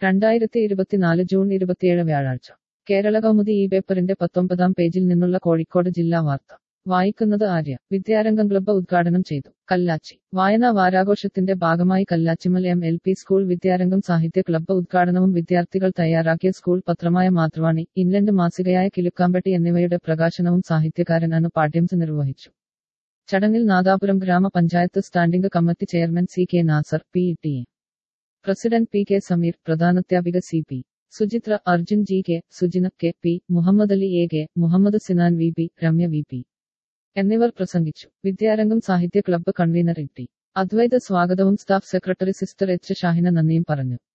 രണ്ടായിരത്തി ഇരുപത്തിനാല് ജൂൺ ഇരുപത്തിയേഴ് വ്യാഴാഴ്ച കേരള കൗമുദി ഈ പേപ്പറിന്റെ പത്തൊമ്പതാം പേജിൽ നിന്നുള്ള കോഴിക്കോട് ജില്ലാ വാർത്ത വായിക്കുന്നത് ആര്യ വിദ്യാരംഗം ക്ലബ്ബ് ഉദ്ഘാടനം ചെയ്തു കല്ലാച്ചി വായനാ വാരാഘോഷത്തിന്റെ ഭാഗമായി Kallachimal M L P school Vidyarangam സാഹിത്യ ക്ലബ്ബ് ഉദ്ഘാടനവും വിദ്യാർത്ഥികൾ തയ്യാറാക്കിയ സ്കൂൾ പത്രമായ മാതൃവാണി ഇംഗ്ലണ്ട് മാസികയായ കിലുക്കാമ്പട്ടി എന്നിവയുടെ പ്രകാശനവും സാഹിത്യകാരൻ അനു പാട്യംസ് നിർവഹിച്ചു ചടങ്ങിൽ നാദാപുരം ഗ്രാമപഞ്ചായത്ത് standing committee chairman C K Nasar P T A president P K Sameer പ്രധാനാധ്യാപിക C P Suchitra Arjun G K Sujina K P Muhammad Ali A K Muhammad Sinan V P Ramya V P എന്നിവർ പ്രസംഗിച്ചു വിദ്യാരംഗം സാഹിത്യ ക്ലബ്ബ് കൺവീനർ ടി അദ്വൈത സ്വാഗതവും staff secretary sister H Shahina നന്ദിയും പറഞ്ഞു